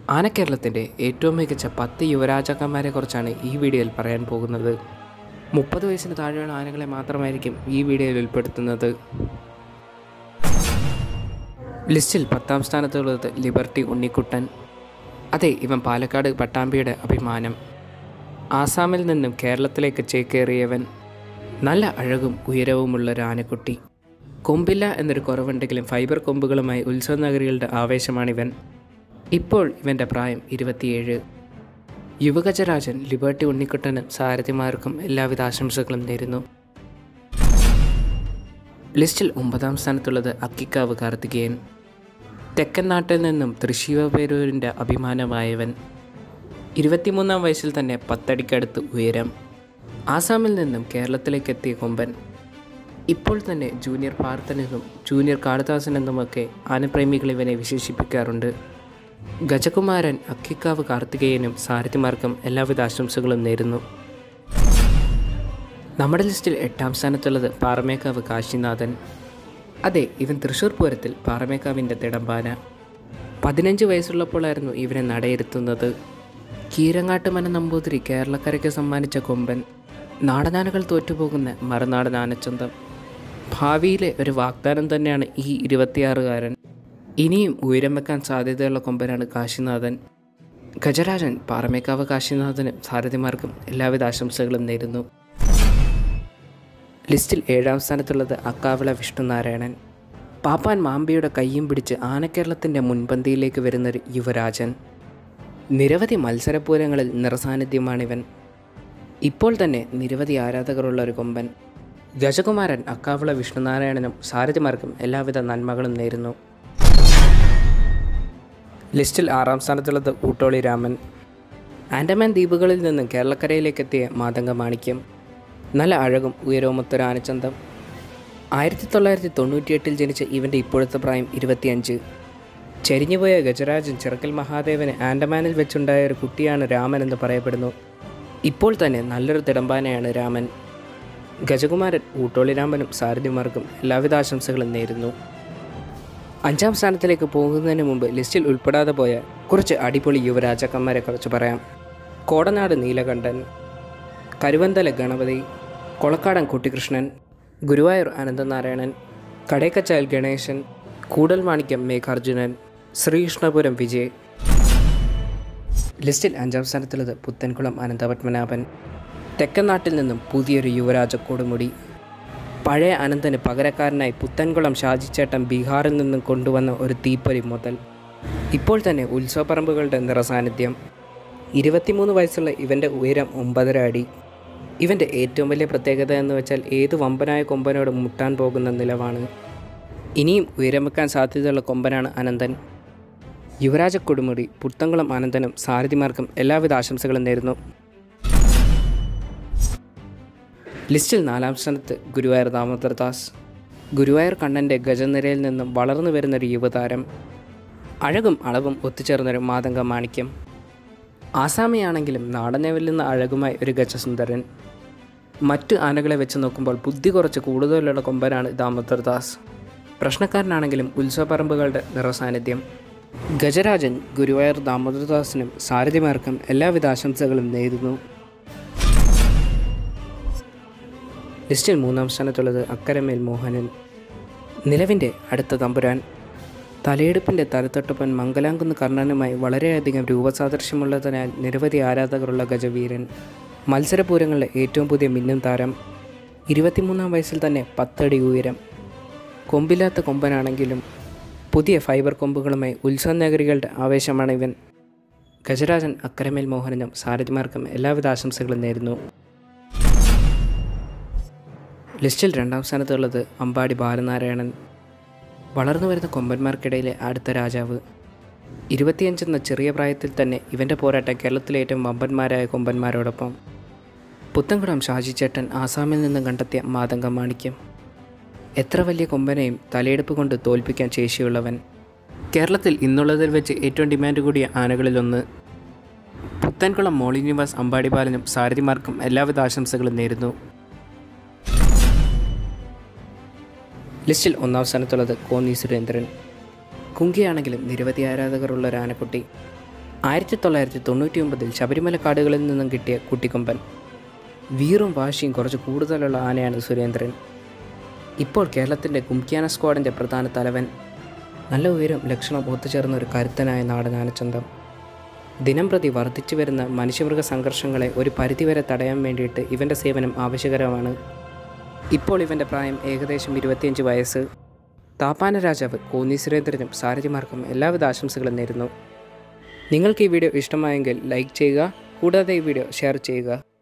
ആനക്കേരളത്തിൻ്റെ ഏറ്റവും മികച്ച പത്ത് യുവരാജാക്കന്മാരെ കുറിച്ചാണ് ഈ വീഡിയോയിൽ പറയാൻ പോകുന്നത് മുപ്പത് വയസ്സിന് താഴെയുള്ള ആനകളെ മാത്രമായിരിക്കും ഈ വീഡിയോയിൽ ഉൾപ്പെടുത്തുന്നത് ലിസ്റ്റിൽ പത്താം സ്ഥാനത്തുള്ളത് ലിബർട്ടി ഉണ്ണിക്കുട്ടൻ അതെ ഇവൻ പാലക്കാട് പട്ടാമ്പിയുടെ അഭിമാനം ആസാമിൽ നിന്നും കേരളത്തിലേക്ക് ചേക്കേറിയവൻ നല്ല അഴകും ഉയരവുമുള്ള ഒരു ആനക്കുട്ടി കൊമ്പില്ല എന്നൊരു കുറവുണ്ടെങ്കിലും ഫൈബർ കൊമ്പുകളുമായി ഉത്സവ നഗരികളുടെ ആവേശമാണിവൻ ഇപ്പോൾ ഇവൻ്റെ പ്രായം ഇരുപത്തിയേഴ് യുവഗജരാജൻ ലിബർട്ടി ഉണ്ണിക്കുട്ടനും സാരഥിമാർക്കും എല്ലാവിധ ആശംസകളും നേരുന്നു ലിസ്റ്റിൽ ഒമ്പതാം സ്ഥാനത്തുള്ളത് അക്കിക്കാവ് കാർത്തികേയൻ തെക്കൻ നാട്ടിൽ നിന്നും തൃശ്ശീവപേരൂരിൻ്റെ അഭിമാനമായവൻ ഇരുപത്തിമൂന്നാം വയസ്സിൽ തന്നെ പത്തടിക്കടുത്ത് ഉയരം ആസാമിൽ നിന്നും കേരളത്തിലേക്ക് എത്തിയ കൊമ്പൻ ഇപ്പോൾ തന്നെ ജൂനിയർ പാർത്തനെന്നും ജൂനിയർ കാളിദാസൻ എന്നുമൊക്കെ ആനപ്രേമികൾ ഇവനെ വിശേഷിപ്പിക്കാറുണ്ട് ഗജകുമാരൻ അക്കിക്കാവ് കാർത്തികേയനും സാരഥിമാർക്കും എല്ലാവിധ ആശംസകളും നേരുന്നു നമ്മുടെ ലിസ്റ്റിൽ എട്ടാം സ്ഥാനത്തുള്ളത് പാറമേക്കാവ് കാശിനാഥൻ അതെ ഇവൻ തൃശ്ശൂർ പൂരത്തിൽ പാറമേക്കാവിൻ്റെ തിടമ്പാന പതിനഞ്ച് വയസ്സുള്ളപ്പോഴായിരുന്നു ഇവനെ നടയിരുത്തുന്നത് കീരങ്ങാട്ടുമന നമ്പൂതിരി കേരളക്കരയ്ക്ക് സമ്മാനിച്ച കൊമ്പൻ നാടനാനകൾ തോറ്റുപോകുന്ന മറുനാടൻ ആനച്ചന്തം ഭാവിയിലെ ഒരു വാഗ്ദാനം തന്നെയാണ് ഈ ഇരുപത്തിയാറുകാരൻ ഇനിയും ഉയരം വെക്കാൻ സാധ്യതയുള്ള കൊമ്പനാണ് കാശിനാഥൻ ഗജരാജൻ പാറമേക്കാവ് കാശിനാഥനും സാരഥിമാർക്കും എല്ലാവിധ ആശംസകളും നേരുന്നു ലിസ്റ്റിൽ ഏഴാം സ്ഥാനത്തുള്ളത് അക്കാവിള വിഷ്ണുനാരായണൻ പാപ്പാൻ മാമ്പിയുടെ കയ്യും പിടിച്ച് ആനക്കേരളത്തിൻ്റെ മുൻപന്തിയിലേക്ക് വരുന്നൊരു യുവരാജൻ നിരവധി മത്സരപൂരങ്ങളിൽ നിറസാന്നിധ്യമാണിവൻ ഇപ്പോൾ തന്നെ നിരവധി ആരാധകരുള്ള ഒരു കൊമ്പൻ ഗജകുമാരൻ അക്കാവിള വിഷ്ണുനാരായണനും സാരഥിമാർക്കും എല്ലാവിധ നന്മകളും നേരുന്നു ലിസ്റ്റിൽ ആറാം സ്ഥാനത്തുള്ളത് ഊട്ടോളി രാമൻ ആൻഡമാൻ ദ്വീപുകളിൽ നിന്നും കേരളക്കരയിലേക്ക് എത്തിയ മാതംഗ മാണിക്യം നല്ല അഴകും ഉയരവുമൊത്തൊരു ആനച്ചന്തം ആയിരത്തി തൊള്ളായിരത്തി തൊണ്ണൂറ്റിയെട്ടിൽ ജനിച്ച ഇവൻ്റെ ഇപ്പോഴത്തെ പ്രായം ഇരുപത്തിയഞ്ച് ചരിഞ്ഞുപോയ ഗജരാജൻ ചിറക്കൽ മഹാദേവന് ആൻഡമാനിൽ വെച്ചുണ്ടായ ഒരു കുട്ടിയാണ് രാമൻ എന്ന് പറയപ്പെടുന്നു ഇപ്പോൾ തന്നെ നല്ലൊരു തിടമ്പാനയാണ് രാമൻ ഗജകുമാരൻ ഊട്ടോളി രാമനും സാരഥിമാർക്കും എല്ലാവിധ ആശംസകളും നേരുന്നു അഞ്ചാം സ്ഥാനത്തിലേക്ക് പോകുന്നതിന് മുമ്പ് ലിസ്റ്റിൽ ഉൾപ്പെടാതെ പോയ കുറച്ച് അടിപൊളി യുവരാജാക്കന്മാരെ കുറിച്ച് പറയാം കോടനാട് നീലകണ്ഠൻ കരുവന്തല ഗണപതി കൊളക്കാടൻ കുട്ടികൃഷ്ണൻ ഗുരുവായൂർ അനന്തനാരായണൻ കടേക്കച്ചാൽ ഗണേശൻ കൂടൽ മാണിക്യം മേഘാർജുനൻ ശ്രീകൃഷ്ണപുരം വിജയ് ലിസ്റ്റിൽ അഞ്ചാം സ്ഥാനത്തുള്ളത് പുത്തൻകുളം അനന്തപത്മനാഭൻ തെക്കൻ നാട്ടിൽ നിന്നും പുതിയൊരു യുവരാജ കൊടുമുടി പഴയ അനന്തന് പകരക്കാരനായി പുത്തൻകുളം ഷാജിച്ചേട്ടൻ ബീഹാറിൽ നിന്നും കൊണ്ടുവന്ന ഒരു തീപ്പൊരി മുതൽ ഇപ്പോൾ തന്നെ ഉത്സവപ്പറമ്പുകളുടെ നിറസാന്നിധ്യം ഇരുപത്തിമൂന്ന് വയസ്സുള്ള ഇവൻ്റെ ഉയരം ഒമ്പതര അടി ഇവൻ്റെ ഏറ്റവും വലിയ പ്രത്യേകത എന്ന് വെച്ചാൽ ഏത് വമ്പനായ കൊമ്പനോട് മുട്ടാൻ പോകുന്ന നിലവാണ് ഇനിയും ഉയരം വെക്കാൻ സാധ്യതയുള്ള കൊമ്പനാണ് അനന്തൻ യുവരാജ കൊടുമുടി പുത്തൻകുളം അനന്തനും സാരഥിമാർക്കും എല്ലാവിധ ആശംസകളും നേരുന്നു ലിസ്റ്റിൽ നാലാം സ്ഥാനത്ത് ഗുരുവായൂർ ദാമോദർദാസ് ഗുരുവായൂർ കണ്ണൻ്റെ ഗജനിരയിൽ നിന്നും വളർന്നു വരുന്നൊരു യുവതാരം അഴകും അളവും ഒത്തുചേർന്നൊരു മാതംഗ മാണിക്യം ആസാമിയാണെങ്കിലും നാടനെ വെല്ലുന്ന അഴകുമായി ഒരു ഗജസുന്ദരൻ മറ്റു ആനകളെ വെച്ച് നോക്കുമ്പോൾ ബുദ്ധി കുറച്ച് കൂടുതലുള്ള കൊമ്പനാണ് ദാമോദർദാസ് പ്രശ്നക്കാരനാണെങ്കിലും ഉത്സവപ്പറമ്പുകളുടെ നിറസാന്നിധ്യം ഗജരാജൻ ഗുരുവായൂർ ദാമോദർദാസിനും സാരഥിമാർക്കും എല്ലാവിധ ആശംസകളും നേരുന്നു ലിസ്റ്റിൽ മൂന്നാം സ്ഥാനത്തുള്ളത് അക്കരമേൽ മോഹനൻ നിലവിൻ്റെ അടുത്ത തമ്പുരാൻ തലയെടുപ്പിൻ്റെ തലത്തൊട്ടപ്പൻ മംഗലാംകുന്ന് കർണനുമായി വളരെയധികം രൂപസാദൃശ്യമുള്ളതിനാൽ നിരവധി ആരാധകരുള്ള ഗജവീരൻ മത്സരപൂരങ്ങളിലെ ഏറ്റവും പുതിയ മിന്നും താരം ഇരുപത്തിമൂന്നാം വയസ്സിൽ തന്നെ പത്തടി ഉയരം കൊമ്പില്ലാത്ത കൊമ്പനാണെങ്കിലും പുതിയ ഫൈബർ കൊമ്പുകളുമായി ഉത്സവ നഗരികളുടെ ആവേശമാണ് ഇവൻ ഗജരാജൻ അക്കരമേൽ മോഹനനും സാരഥിമാർക്കും എല്ലാവിധ ആശംസകളും നേരുന്നു ലിസ്റ്റിൽ രണ്ടാം സ്ഥാനത്തുള്ളത് അമ്പാടി ബാലനാരായണൻ വളർന്നു വരുന്ന കൊമ്പന്മാർക്കിടയിലെ അടുത്ത രാജാവ് ഇരുപത്തിയഞ്ചെന്ന ചെറിയ പ്രായത്തിൽ തന്നെ ഇവൻ്റെ പോരാട്ടം കേരളത്തിലെ ഏറ്റവും വമ്പന്മാരായ കൊമ്പന്മാരോടൊപ്പം പുത്തൻകുളം ഷാജിച്ചേട്ടൻ ആസാമിൽ നിന്നും കണ്ടെത്തിയ മാതംഗ മാണിക്യം എത്ര വലിയ കൊമ്പനെയും തലയെടുപ്പ് കൊണ്ട് തോൽപ്പിക്കാൻ ശേഷിയുള്ളവൻ കേരളത്തിൽ ഇന്നുള്ളതിൽ വെച്ച് ഏറ്റവും ഡിമാൻഡ് കൂടിയ ആനകളിലൊന്ന് പുത്തൻകുളം മോളി നിവാസ് അമ്പാടി ബാലനും സാരഥിമാർക്കും എല്ലാവിധ ആശംസകളും നേരുന്നു ലിസ്റ്റിൽ ഒന്നാം സ്ഥാനത്തുള്ളത് കോന്നി സുരേന്ദ്രൻ കുങ്കിയാണെങ്കിലും നിരവധി ആരാധകരുള്ള ഒരു ആനക്കുട്ടി ആയിരത്തി തൊള്ളായിരത്തി തൊണ്ണൂറ്റി ഒമ്പതിൽ ശബരിമല കാടുകളിൽ നിന്നും കിട്ടിയ കുട്ടിക്കൊമ്പൻ വീറും വാശിയും കുറച്ച് കൂടുതലുള്ള ആനയാണ് സുരേന്ദ്രൻ ഇപ്പോൾ കേരളത്തിൻ്റെ കുംക്യാന സ്ക്വാഡിൻ്റെ പ്രധാന തലവൻ നല്ല ഉയരം ലക്ഷണം ഒത്തുചേർന്ന ഒരു കരുത്തനായ നാടൻ ആനച്ചന്തം ദിനം പ്രതി വർദ്ധിച്ചു വരുന്ന മനുഷ്യമൃഗ സംഘർഷങ്ങളെ ഒരു പരിധിവരെ തടയാൻ വേണ്ടിയിട്ട് ഇവൻ്റെ സേവനം ആവശ്യകരമാണ് ഇപ്പോൾ ഇവൻ്റെ പ്രായം ഏകദേശം ഇരുപത്തിയഞ്ച് വയസ്സ് താപ്പാന രാജാവ് കോന്നി സുരേന്ദ്രനും സാരഥിമാർക്കും എല്ലാവിധ ആശംസകളും നേരുന്നു നിങ്ങൾക്ക് ഈ വീഡിയോ ഇഷ്ടമായെങ്കിൽ ലൈക്ക് ചെയ്യുക കൂടാതെ ഈ വീഡിയോ ഷെയർ ചെയ്യുക